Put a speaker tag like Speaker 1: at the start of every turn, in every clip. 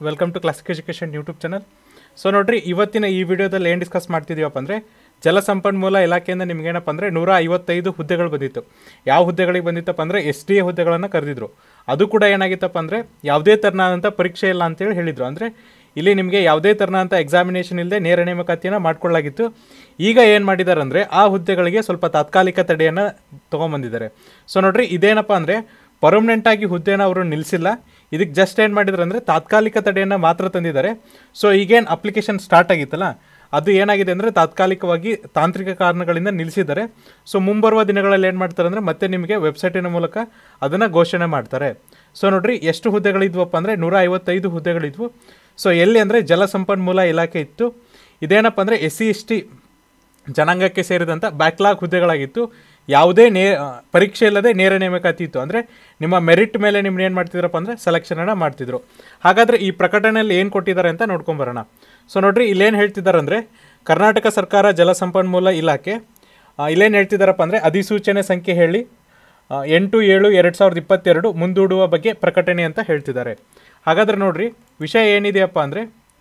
Speaker 1: welcome to classic education YouTube channel so ನೋಡ್ರಿ ಇವತ್ತಿನ ಈ ವಿಡಿಯೋದಲ್ಲಿ ಏನು ಡಿಸ್ಕಸ್ ಮಾಡ್ತಿದ್ದೀವಪ್ಪ ಅಂದರೆ ಜಲಸಂಪನ್ಮೂಲ ಇಲಾಖೆಯಿಂದ ನಿಮ್ಗೇನಪ್ಪ ಅಂದರೆ ನೂರ ಐವತ್ತೈದು ಹುದ್ದೆಗಳು ಬಂದಿತ್ತು ಯಾವ ಹುದ್ದೆಗಳಿಗೆ ಬಂದಿತ್ತಪ್ಪ ಅಂದರೆ ಎಸ್ ಡಿ ಎ ಹುದ್ದೆಗಳನ್ನು ಕರೆದಿದ್ರು ಅದು ಕೂಡ ಏನಾಗಿತ್ತಪ್ಪ ಅಂದರೆ ಯಾವುದೇ ಥರನಾದಂಥ ಪರೀಕ್ಷೆ ಇಲ್ಲ ಅಂತೇಳಿ ಹೇಳಿದರು ಅಂದರೆ ಇಲ್ಲಿ ನಿಮಗೆ ಯಾವುದೇ ಥರನಾದಂಥ ಎಕ್ಸಾಮಿನೇಷನ್ ಇಲ್ಲದೆ ನೇರ ನೇಮಕಾತಿಯನ್ನು ಮಾಡ್ಕೊಳ್ಳಾಗಿತ್ತು ಈಗ ಏನು ಮಾಡಿದ್ದಾರೆ ಅಂದರೆ ಆ ಹುದ್ದೆಗಳಿಗೆ ಸ್ವಲ್ಪ ತಾತ್ಕಾಲಿಕ ತಡೆಯನ್ನು ತೊಗೊಂಬಂದಿದ್ದಾರೆ ಸೊ ನೋಡ್ರಿ ಇದೇನಪ್ಪ ಅಂದರೆ ಪರ್ಮನೆಂಟ್ ಆಗಿ ಹುದ್ದೆನ ಅವರು ನಿಲ್ಲಿಸಿಲ್ಲ ಇದಕ್ಕೆ ಜಸ್ಟ್ ಏನು ಮಾಡಿದ್ರು ಅಂದರೆ ತಾತ್ಕಾಲಿಕ ತಡೆಯನ್ನು ಮಾತ್ರ ತಂದಿದ್ದಾರೆ ಸೊ ಈಗೇನು ಅಪ್ಲಿಕೇಶನ್ ಸ್ಟಾರ್ಟ್ ಆಗಿತ್ತಲ್ಲ ಅದು ಏನಾಗಿದೆ ಅಂದರೆ ತಾತ್ಕಾಲಿಕವಾಗಿ ತಾಂತ್ರಿಕ ಕಾರಣಗಳಿಂದ ನಿಲ್ಲಿಸಿದ್ದಾರೆ ಸೊ ಮುಂಬರುವ ದಿನಗಳಲ್ಲಿ ಏನು ಮಾಡ್ತಾರೆ ಅಂದರೆ ಮತ್ತೆ ನಿಮಗೆ ವೆಬ್ಸೈಟಿನ ಮೂಲಕ ಅದನ್ನು ಘೋಷಣೆ ಮಾಡ್ತಾರೆ ಸೊ ನೋಡ್ರಿ ಎಷ್ಟು ಹುದ್ದೆಗಳಿದ್ವಪ್ಪ ಅಂದರೆ ನೂರ ಐವತ್ತೈದು ಹುದ್ದೆಗಳಿದ್ವು ಸೊ ಎಲ್ಲಿ ಅಂದರೆ ಜಲಸಂಪನ್ಮೂಲ ಇಲಾಖೆ ಇತ್ತು ಇದೇನಪ್ಪ ಅಂದರೆ ಎಸ್ ಸಿ ಎಸ್ ಟಿ ಜನಾಂಗಕ್ಕೆ ಸೇರಿದಂಥ ಬ್ಯಾಕ್ಲಾಗ್ ಹುದ್ದೆಗಳಾಗಿತ್ತು ಯಾವುದೇ ನೇ ಆ, ಪರೀಕ್ಷೆ ಇಲ್ಲದೆ ನೇರ ನೇಮಕಾತಿ ಇತ್ತು ಅಂದರೆ ನಿಮ್ಮ ಮೆರಿಟ್ ಮೇಲೆ ನಿಮ್ಮನ್ನ ಏನು ಮಾಡ್ತಿದ್ರಪ್ಪ ಅಂದರೆ ಸೆಲೆಕ್ಷನನ್ನು ಮಾಡ್ತಿದ್ರು ಹಾಗಾದರೆ ಈ ಪ್ರಕಟಣೆಯಲ್ಲಿ ಏನು ಕೊಟ್ಟಿದ್ದಾರೆ ಅಂತ ನೋಡ್ಕೊಂಬರೋಣ ಸೊ ನೋಡ್ರಿ ಇಲ್ಲೇನು ಹೇಳ್ತಿದ್ದಾರೆ ಅಂದರೆ ಕರ್ನಾಟಕ ಸರ್ಕಾರ ಜಲಸಂಪನ್ಮೂಲ ಇಲಾಖೆ ಆ, ಇಲ್ಲೇನು ಹೇಳ್ತಿದ್ದಾರಪ್ಪ ಅಂದರೆ ಅಧಿಸೂಚನೆ ಸಂಖ್ಯೆ ಹೇಳಿ ಆ, ಎಂಟು ಏಳು ಎರಡು ಸಾವಿರದ ಇಪ್ಪತ್ತೆರಡು ಮುಂದೂಡುವ ಬಗ್ಗೆ ಪ್ರಕಟಣೆ ಅಂತ ಹೇಳ್ತಿದ್ದಾರೆ ಹಾಗಾದರೆ ನೋಡ್ರಿ ವಿಷಯ ಏನಿದೆಯಪ್ಪ ಅಂದರೆ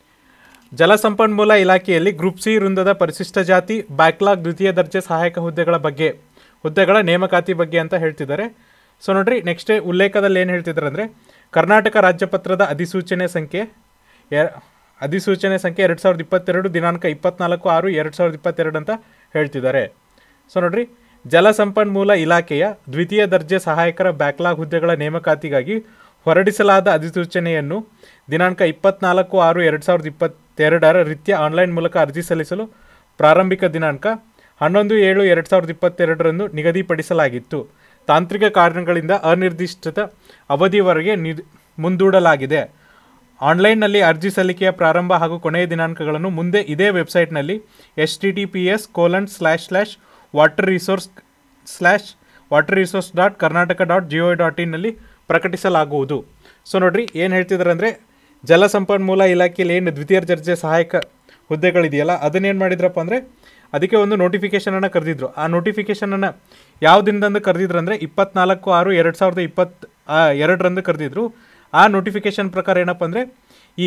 Speaker 1: ಜಲಸಂಪನ್ಮೂಲ ಇಲಾಖೆಯಲ್ಲಿ ಗ್ರೂಪ್ ಸಿ ವೃಂದದ ಪರಿಶಿಷ್ಟ ಜಾತಿ ಬ್ಯಾಕ್ಲಾಗ್ ದ್ವಿತೀಯ ದರ್ಜೆ ಸಹಾಯಕ ಹುದ್ದೆಗಳ ಬಗ್ಗೆ ಹುದ್ದೆಗಳ ನೇಮಕಾತಿ ಬಗ್ಗೆ ಅಂತ ಹೇಳ್ತಿದ್ದಾರೆ ಸೊ ನೋಡ್ರಿ ನೆಕ್ಸ್ಟ್ ಉಲ್ಲೇಖದಲ್ಲಿ ಏನು ಹೇಳ್ತಿದ್ದಾರೆ ಅಂದರೆ ಕರ್ನಾಟಕ ರಾಜ್ಯಪತ್ರದ ಅಧಿಸೂಚನೆ ಸಂಖ್ಯೆ ಎ- ಅಧಿಸೂಚನೆ ಸಂಖ್ಯೆ ಎರಡು ಸಾವಿರದ ಇಪ್ಪತ್ತೆರಡು ದಿನಾಂಕ ಇಪ್ಪತ್ನಾಲ್ಕು ಆರು ಎರಡು ಸಾವಿರದ ಇಪ್ಪತ್ತೆರಡು ಅಂತ ಹೇಳ್ತಿದ್ದಾರೆ ಸೊ ನೋಡ್ರಿ ಜಲಸಂಪನ್ಮೂಲ ಇಲಾಖೆಯ ದ್ವಿತೀಯ ದರ್ಜೆ ಸಹಾಯಕರ ಬ್ಯಾಕ್ಲಾಗ್ ಹುದ್ದೆಗಳ ನೇಮಕಾತಿಗಾಗಿ ಹೊರಡಿಸಲಾದ ಅಧಿಸೂಚನೆಯನ್ನು ದಿನಾಂಕ ಇಪ್ಪತ್ನಾಲ್ಕು ಆರು ಎರಡು ಸಾವಿರದ ಇಪ್ಪತ್ತೆರಡರ ರೀತ್ಯ ಆನ್ಲೈನ್ ಮೂಲಕ ಅರ್ಜಿ ಸಲ್ಲಿಸಲು ಪ್ರಾರಂಭಿಕ ದಿನಾಂಕ ಹನ್ನೊಂದು ಏಳು ಎರಡು ಸಾವಿರದ ಇಪ್ಪತ್ತೆರಡರಂದು ನಿಗದಿಪಡಿಸಲಾಗಿತ್ತು ತಾಂತ್ರಿಕ ಕಾರಣಗಳಿಂದ ಅನಿರ್ದಿಷ್ಟ ಅವಧಿವರೆಗೆ ನಿ ಮುಂದೂಡಲಾಗಿದೆ ಆನ್ಲೈನ್ನಲ್ಲಿ ಅರ್ಜಿ ಸಲ್ಲಿಕೆಯ ಪ್ರಾರಂಭ ಹಾಗೂ ಕೊನೆಯ ದಿನಾಂಕಗಳನ್ನು ಮುಂದೆ ಇದೇ ವೆಬ್ಸೈಟ್ನಲ್ಲಿ H T T P S colon slash slash water resource slash water resource dot Karnataka dot G O dot ಇನ್ನಲ್ಲಿ ಪ್ರಕಟಿಸಲಾಗುವುದು ಸೊ ನೋಡ್ರಿ ಏನು ಹೇಳ್ತಿದ್ದಾರೆ ಅಂದರೆ ಜಲಸಂಪನ್ಮೂಲ ಇಲಾಖೆಯಲ್ಲಿ ಏನು ದ್ವಿತೀಯ ದರ್ಜೆ ಸಹಾಯಕ ಹುದ್ದೆಗಳಿದೆಯಲ್ಲ ಅದನ್ನೇನು ಮಾಡಿದ್ರಪ್ಪ ಅಂದರೆ ಅದಕ್ಕೆ ಒಂದು ನೋಟಿಫಿಕೇಷನನ್ನು ಕರೆದಿದ್ರು ಆ ನೋಟಿಫಿಕೇಷನನ್ನು ಯಾವ ದಿನದಂದು ಕರೆದಿದ್ರು ಅಂದರೆ ಇಪ್ಪತ್ನಾಲ್ಕು ಆರು ಎರಡು ಸಾವಿರದ ಇಪ್ಪತ್ತು ಎರಡರಂದು ಕರೆದಿದ್ರು ಆ ನೋಟಿಫಿಕೇಷನ್ ಪ್ರಕಾರ ಏನಪ್ಪ ಅಂದರೆ ಈ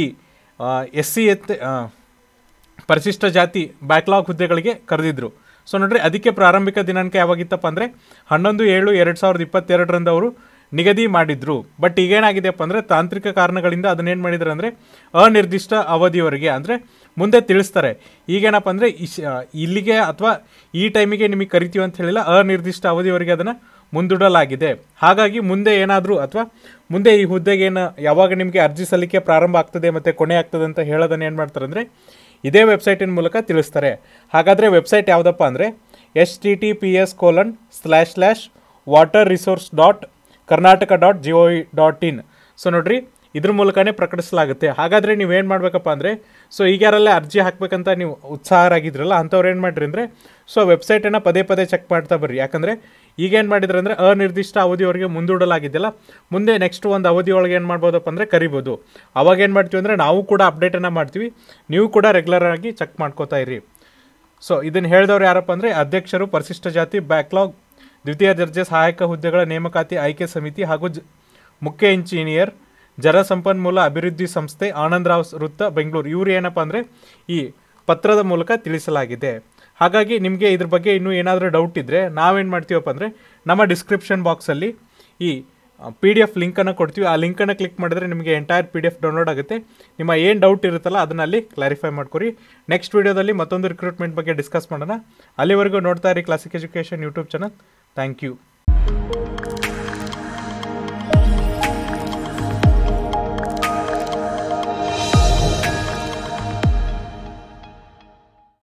Speaker 1: ಎಸ್ ಸಿ ಎತ್ ಆ, ಪರಿಶಿಷ್ಟ ಜಾತಿ ಬ್ಯಾಕ್ಲಾಗ್ ಹುದ್ದೆಗಳಿಗೆ ಕರೆದಿದ್ರು ಸೊ ನೋಡ್ರಿ ಅದಕ್ಕೆ ಪ್ರಾರಂಭಿಕ ದಿನಾಂಕ ಯಾವಾಗಿತ್ತಪ್ಪ ಅಂದರೆ ಹನ್ನೊಂದು ಏಳು ಎರಡು ಸಾವಿರದ ಇಪ್ಪತ್ತೆರಡರಂದು ಅವರು ನಿಗದಿ ಮಾಡಿದ್ರು ಬಟ್ ಈಗೇನಾಗಿದೆಯಪ್ಪ ಅಂದರೆ ತಾಂತ್ರಿಕ ಕಾರಣಗಳಿಂದ ಅದನ್ನೇನು ಮಾಡಿದ್ದಾರೆ ಅಂದರೆ ಅನಿರ್ದಿಷ್ಟ ಅವಧಿವರೆಗೆ ಅಂದರೆ ಮುಂದೆ ತಿಳಿಸ್ತಾರೆ ಈಗೇನಪ್ಪ ಅಂದರೆ ಇಶ್ ಆ, ಇಲ್ಲಿಗೆ ಅಥವಾ ಈ ಟೈಮಿಗೆ ನಿಮಗೆ ಕರಿತೀವಿ ಅಂತ ಹೇಳಿಲ್ಲ ಅನಿರ್ದಿಷ್ಟ ಅವಧಿವರೆಗೆ ಅದನ್ನು ಮುಂದೂಡಲಾಗಿದೆ ಹಾಗಾಗಿ ಮುಂದೆ ಏನಾದರೂ ಅಥವಾ ಮುಂದೆ ಈ ಹುದ್ದೆಗೆ ಏನು ಯಾವಾಗ ನಿಮಗೆ ಅರ್ಜಿ ಸಲ್ಲಿಕೆ ಪ್ರಾರಂಭ ಆಗ್ತದೆ ಮತ್ತು ಕೊನೆ ಆಗ್ತದೆ ಅಂತ ಹೇಳೋದನ್ನು ಏನು ಮಾಡ್ತಾರೆ ಅಂದರೆ ಇದೇ ವೆಬ್ಸೈಟಿನ ಮೂಲಕ ತಿಳಿಸ್ತಾರೆ ಹಾಗಾದರೆ ವೆಬ್ಸೈಟ್ ಯಾವುದಪ್ಪ ಅಂದರೆ H T T P S colon slash slash water resource dot Karnataka dot G O dot in so ನೋಡ್ರಿ ಇದ್ರ ಮೂಲಕನೇ ಪ್ರಕಟಿಸಲಾಗುತ್ತೆ ಹಾಗಾದರೆ ನೀವೇನು ಮಾಡಬೇಕಪ್ಪ ಅಂದರೆ ಸೊ ಈಗ ಯಾರಲ್ಲೇ ಅರ್ಜಿ ಹಾಕಬೇಕಂತ ನೀವು ಉತ್ಸಾಹರಾಗಿದ್ರಲ್ಲ ಅಂಥವ್ರು ಏನು ಮಾಡಿರಿ ಅಂದರೆ ಸೊ ವೆಬ್ಸೈಟನ್ನು ಪದೇ ಪದೇ ಚೆಕ್ ಮಾಡ್ತಾ ಬರ್ರಿ ಯಾಕಂದರೆ ಈಗೇನು ಮಾಡಿದ್ರೆ ಅಂದರೆ ಅನಿರ್ದಿಷ್ಟ ಅವಧಿವರೆಗೆ ಮುಂದೂಡಲಾಗಿದೆಯಲ್ಲ ಮುಂದೆ ನೆಕ್ಸ್ಟ್ ಒಂದು ಅವಧಿ ಒಳಗೆ ಏನು ಮಾಡ್ಬೋದಪ್ಪ ಅಂದರೆ ಕರಿಬೋದು ಅವಾಗ ಏನು ಮಾಡ್ತೀವಿ ಅಂದರೆ ನಾವು ಕೂಡ ಅಪ್ಡೇಟನ್ನು ಮಾಡ್ತೀವಿ ನೀವು ಕೂಡ ರೆಗ್ಯುಲರ್ ಆಗಿ ಚೆಕ್ ಮಾಡ್ಕೋತಾ ಇರಿ ಸೊ ಇದನ್ನು ಹೇಳಿದವ್ರು ಯಾರಪ್ಪ ಅಂದರೆ ಅಧ್ಯಕ್ಷರು ಪರಿಶಿಷ್ಟ ಜಾತಿ ಬ್ಯಾಕ್ಲಾಗ್ ದ್ವಿತೀಯ ದರ್ಜೆ ಸಹಾಯಕ ಹುದ್ದೆಗಳ ನೇಮಕಾತಿ ಆಯ್ಕೆ ಸಮಿತಿ ಹಾಗೂ ಜ ಮುಖ್ಯ ಇಂಜಿನಿಯರ್ ಜಲಸಂಪನ್ಮೂಲ ಅಭಿವೃದ್ಧಿ ಸಂಸ್ಥೆ ಆನಂದರಾವ್ ವೃತ್ತ ಬೆಂಗಳೂರು ಇವರು ಏನಪ್ಪ ಅಂದರೆ ಈ ಪತ್ರದ ಮೂಲಕ ತಿಳಿಸಲಾಗಿದೆ ಹಾಗಾಗಿ ನಿಮಗೆ ಇದ್ರ ಬಗ್ಗೆ ಇನ್ನೂ ಏನಾದರೂ ಡೌಟ್ ಇದ್ದರೆ ನಾವೇನು ಮಾಡ್ತೀವಪ್ಪ ಅಂದರೆ ನಮ್ಮ ಡಿಸ್ಕ್ರಿಪ್ಷನ್ ಬಾಕ್ಸಲ್ಲಿ ಈ ಪಿ ಡಿ ಎಫ್ ಲಿಂಕನ್ನು ಕೊಡ್ತೀವಿ ಆ ಲಿಂಕನ್ನು ಕ್ಲಿಕ್ ಮಾಡಿದ್ರೆ ನಿಮಗೆ entire P D F download ಆಗುತ್ತೆ ನಿಮ್ಮ ಏನು ಡೌಟ್ ಇರುತ್ತಲ್ಲ ಅದನ್ನ ಅಲ್ಲಿ ಕ್ಲಾರಿಫೈ ಮಾಡ್ಕೊರಿ ನೆಕ್ಸ್ಟ್ ವೀಡಿಯೋದಲ್ಲಿ ಮತ್ತೊಂದು ರಿಕ್ರೂಟ್ಮೆಂಟ್ ಬಗ್ಗೆ ಡಿಸ್ಕಸ್ ಮಾಡೋಣ ಅಲ್ಲಿವರೆಗೂ ನೋಡ್ತಾ ಇರಿ classic education YouTube channel thank you